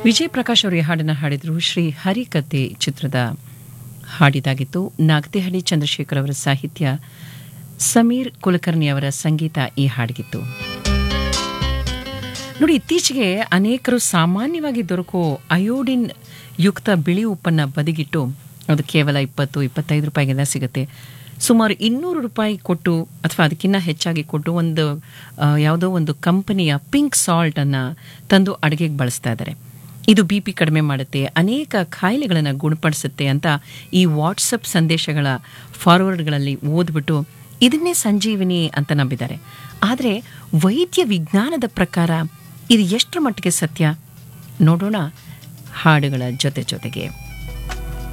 ವಿಜಯ್ ಪ್ರಕಾಶ್ ಅವರು ಈ ಹಾಡನ್ನು ಹಾಡಿದರು ಶ್ರೀ ಹರಿಕತೆ ಚಿತ್ರದ ಹಾಡಿದಾಗಿತ್ತು ನಾಗತಿಹಳ್ಳಿ ಚಂದ್ರಶೇಖರ್ ಅವರ ಸಾಹಿತ್ಯ ಸಮೀರ್ ಕುಲಕರ್ಣಿ ಅವರ ಸಂಗೀತ ಈ ಹಾಡಿಗಿತ್ತು ನೋಡಿ ಇತ್ತೀಚೆಗೆ ಅನೇಕರು ಸಾಮಾನ್ಯವಾಗಿ ದೊರಕೋ ಅಯೋಡಿನ್ ಯುಕ್ತ ಬಿಳಿ ಉಪ್ಪನ್ನು ಬದಿಗಿಟ್ಟು ಅದು ಕೇವಲ ಇಪ್ಪತ್ತು ಇಪ್ಪತ್ತೈದು ರೂಪಾಯಿಗೆಲ್ಲ ಸಿಗುತ್ತೆ ಸುಮಾರು ಇನ್ನೂರು ರೂಪಾಯಿ ಕೊಟ್ಟು ಅಥವಾ ಅದಕ್ಕಿಂತ ಹೆಚ್ಚಾಗಿ ಕೊಟ್ಟು ಒಂದು ಆ, ಯಾವುದೋ ಒಂದು ಕಂಪನಿಯ ಪಿಂಕ್ ಸಾಲ್ಟನ್ನು ತಂದು ಅಡುಗೆಗೆ ಬಳಸ್ತಾ ಇದ್ದಾರೆ ಇದು ಬಿ ಪಿ ಕಡಿಮೆ ಮಾಡುತ್ತೆ ಅನೇಕ ಕಾಯಿಲೆಗಳನ್ನು ಗುಣಪಡಿಸುತ್ತೆ ಅಂತ ಈ ವಾಟ್ಸಪ್ ಸಂದೇಶಗಳ ಫಾರ್ವರ್ಡ್ಗಳಲ್ಲಿ ಓದ್ಬಿಟ್ಟು ಇದನ್ನೇ ಸಂಜೀವಿನಿ ಅಂತ ನಂಬಿದ್ದಾರೆ ಆದರೆ ವೈದ್ಯ ವಿಜ್ಞಾನದ ಪ್ರಕಾರ ಇದು ಎಷ್ಟರ ಮಟ್ಟಿಗೆ ಸತ್ಯ ನೋಡೋಣ ಹಾಡುಗಳ ಜೊತೆ ಜೊತೆಗೆ